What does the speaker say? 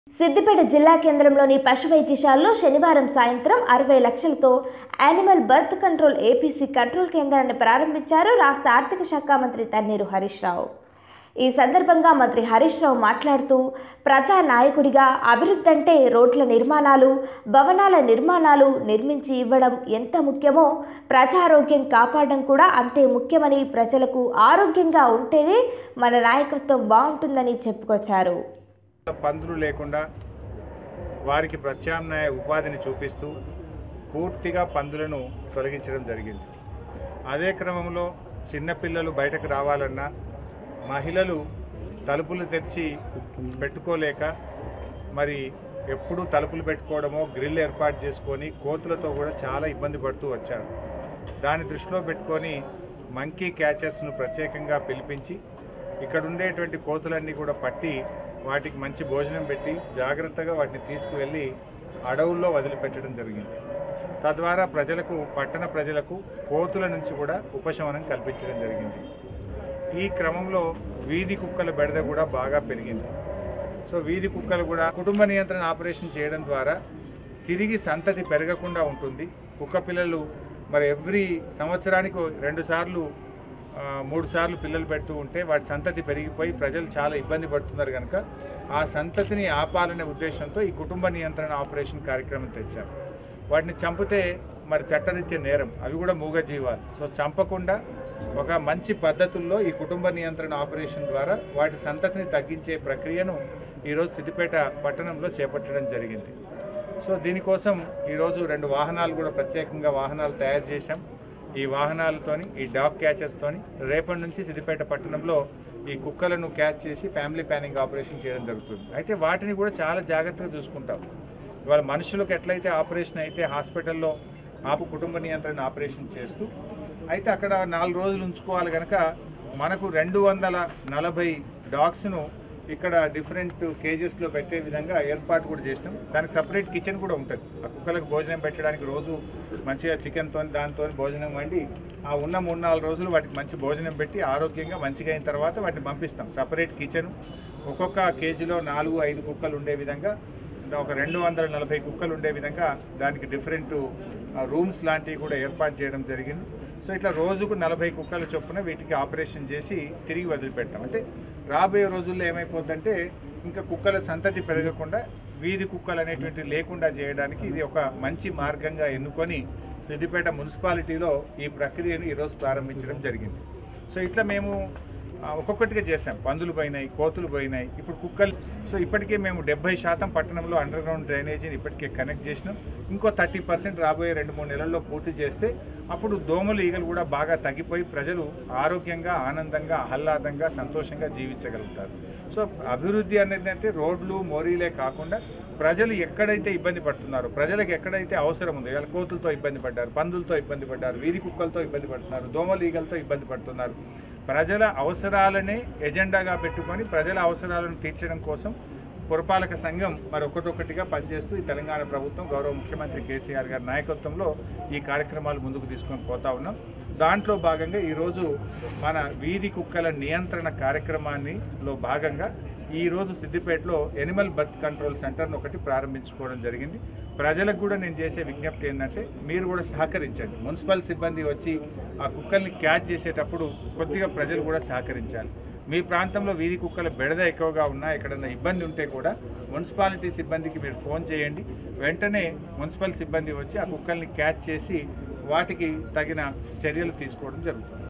సిద్దిపేట జిల్లా కేంద్రంలోని పశు వైద్యశాలలో శనివారం సాయంత్రం అరవై లక్షలతో animal birth control APC control కేంద్రాన్ని ప్రారంభించారు రాష్ట్ర ఆర్థిక శాఖ మంత్రి తన్నీరు హరీష్ రావు ఈ సందర్భంగా మంత్రి హరీష్ రావు మాట్లాడుతూ ప్రజా నాయకుడిగా అభివృద్ధి అంటే రోడ్ల నిర్మాణాలు భవనాల నిర్మాణాలు నిర్మించి ఇవ్వడం ఎంత ముఖ్యమో ప్రజారోగ్యం కాపాడడం కూడా అంతే ముఖ్యమని ప్రజలకు ఆరోగ్యంగా ఉంటేనే మన నాయకత్వం బాగుంటుందని చెప్పుకొచ్చారు పందులు లేకుండా వారికి ప్రత్యామ్నాయ ఉపాధిని చూపిస్తూ పూర్తిగా పందులను తొలగించడం జరిగింది అదే క్రమంలో చిన్నపిల్లలు బయటకు రావాలన్నా మహిళలు తలుపులు తెరిచి పెట్టుకోలేక మరి ఎప్పుడూ తలుపులు పెట్టుకోవడమో గ్రిల్ ఏర్పాటు చేసుకొని కోతులతో కూడా చాలా ఇబ్బంది పడుతూ వచ్చారు దాన్ని దృష్టిలో పెట్టుకొని మంకీ క్యాచెస్ను ప్రత్యేకంగా పిలిపించి ఇక్కడ ఉండేటువంటి కోతులన్నీ కూడా పట్టి వాటికి మంచి భోజనం పెట్టి జాగ్రత్తగా వాటిని తీసుకువెళ్ళి అడవుల్లో వదిలిపెట్టడం జరిగింది తద్వారా ప్రజలకు పట్టణ ప్రజలకు కోతుల నుంచి కూడా ఉపశమనం కల్పించడం జరిగింది ఈ క్రమంలో వీధి కుక్కల బెడద కూడా బాగా పెరిగింది సో వీధి కుక్కలు కూడా కుటుంబ నియంత్రణ ఆపరేషన్ చేయడం ద్వారా తిరిగి సంతతి పెరగకుండా ఉంటుంది కుక్క పిల్లలు మరి ఎవ్రీ సంవత్సరానికి రెండు సార్లు ఆ, మూడు సార్లు పిల్లలు పెడుతూ ఉంటే వాటి సంతతి పెరిగిపోయి ప్రజలు చాలా ఇబ్బంది పడుతున్నారు కనుక ఆ సంతతిని ఆపాలనే ఉద్దేశంతో ఈ కుటుంబ నియంత్రణ ఆపరేషన్ కార్యక్రమం తెచ్చారు వాటిని చంపితే మరి చట్టరీత్యా నేరం అవి కూడా మూగజీవాలు సో చంపకుండా ఒక మంచి పద్ధతుల్లో ఈ కుటుంబ నియంత్రణ ఆపరేషన్ ద్వారా వాటి సంతతిని తగ్గించే ప్రక్రియను ఈరోజు సిద్దిపేట పట్టణంలో చేపట్టడం జరిగింది సో దీనికోసం ఈరోజు రెండు వాహనాలు కూడా ప్రత్యేకంగా వాహనాలు తయారు చేశాం ఈ వాహనాలతోని ఈ డాగ్ క్యాచర్స్తోని రేపటి నుంచి సిద్దిపేట పట్టణంలో ఈ కుక్కలను క్యాచ్ చేసి ఫ్యామిలీ ప్లానింగ్ ఆపరేషన్ చేయడం జరుగుతుంది అయితే వాటిని కూడా చాలా జాగ్రత్తగా చూసుకుంటాం ఇవాళ మనుషులకు ఎట్లయితే ఆపరేషన్ అయితే హాస్పిటల్లో ఆపు కుటుంబ నియంత్రణ ఆపరేషన్ చేస్తూ అయితే అక్కడ నాలుగు రోజులు ఉంచుకోవాలి కనుక మనకు రెండు వందల నలభై డాగ్స్ను ఇక్కడ డిఫరెంట్ కేజెస్లో పెట్టే విధంగా ఏర్పాటు కూడా చేసినాం దానికి సపరేట్ కిచెన్ కూడా ఉంటుంది ఆ కుక్కలకు భోజనం పెట్టడానికి రోజు మంచిగా చికెన్తో దాంతో భోజనం వండి ఆ ఉన్న మూడు నాలుగు రోజులు వాటికి మంచి భోజనం పెట్టి ఆరోగ్యంగా మంచిగా అయిన తర్వాత వాటిని పంపిస్తాం సపరేట్ కిచెన్ ఒక్కొక్క కేజీలో నాలుగు ఐదు కుక్కలు ఉండే విధంగా ఒక రెండు వందల నలభై కుక్కలు ఉండే విధంగా దానికి డిఫరెంట్ రూమ్స్ లాంటివి కూడా ఏర్పాటు చేయడం జరిగింది సో ఇట్లా రోజుకు నలభై కుక్కల చొప్పున వీటికి ఆపరేషన్ చేసి తిరిగి వదిలిపెట్టాం అంటే రాబోయే రోజుల్లో ఏమైపోతుందంటే ఇంకా కుక్కల సంతతి పెరగకుండా వీధి కుక్కలు అనేటువంటి లేకుండా చేయడానికి ఇది ఒక మంచి మార్గంగా ఎన్నుకొని సిద్దిపేట మున్సిపాలిటీలో ఈ ప్రక్రియను ఈరోజు ప్రారంభించడం జరిగింది సో ఇట్లా మేము ఆ, ఒక్కొక్కటిగా చేసాం పందులు పోయినాయి కోతులు పోయినాయి ఇప్పుడు కుక్కలు సో ఇప్పటికే మేము డెబ్బై శాతం పట్టణంలో అండర్ గ్రౌండ్ డ్రైనేజీని ఇప్పటికే కనెక్ట్ చేసినాం ఇంకో థర్టీ పర్సెంట్ రాబోయే రెండు మూడు నెలల్లో పూర్తి చేస్తే అప్పుడు దోమలు ఈగలు కూడా బాగా తగ్గిపోయి ప్రజలు ఆరోగ్యంగా ఆనందంగా ఆహ్లాదంగా సంతోషంగా జీవించగలుగుతారు సో అభివృద్ధి అనేది అంటే రోడ్లు మోరీలే కాకుండా ప్రజలు ఎక్కడైతే ఇబ్బంది పడుతున్నారో ప్రజలకు ఎక్కడైతే అవసరం ఉందో ఇవాళ కోతులతో ఇబ్బంది పడ్డారు పందులతో ఇబ్బంది పడ్డారు వీధి కుక్కలతో ఇబ్బంది పడుతున్నారు దోమలు ఈగలతో ఇబ్బంది పడుతున్నారు ప్రజల అవసరాలనే ఎజెండాగా పెట్టుకొని ప్రజల అవసరాలను తీర్చడం కోసం పురపాలక సంఘం మరి ఒకటొకటిగా పనిచేస్తూ ఈ తెలంగాణ ప్రభుత్వం గౌరవ ముఖ్యమంత్రి కేసీఆర్ గారి నాయకత్వంలో ఈ కార్యక్రమాలు ముందుకు తీసుకొని పోతా ఉన్నాం దాంట్లో భాగంగా ఈరోజు మన వీధి కుక్కల నియంత్రణ కార్యక్రమాన్ని లో భాగంగా ఈ రోజు సిద్దిపేటలో ఎనిమల్ బర్త్ కంట్రోల్ సెంటర్ను ఒకటి ప్రారంభించుకోవడం జరిగింది ప్రజలకు కూడా నేను చేసే విజ్ఞప్తి ఏంటంటే మీరు కూడా సహకరించండి మున్సిపల్ సిబ్బంది వచ్చి ఆ కుక్కల్ని క్యాచ్ చేసేటప్పుడు కొద్దిగా ప్రజలు కూడా సహకరించాలి మీ ప్రాంతంలో వీధి కుక్కల బెడద ఎక్కువగా ఉన్నా ఎక్కడన్నా ఇబ్బంది ఉంటే కూడా మున్సిపాలిటీ సిబ్బందికి మీరు ఫోన్ చేయండి వెంటనే మున్సిపల్ సిబ్బంది వచ్చి ఆ కుక్కల్ని క్యాచ్ చేసి వాటికి తగిన చర్యలు తీసుకోవడం జరుగుతుంది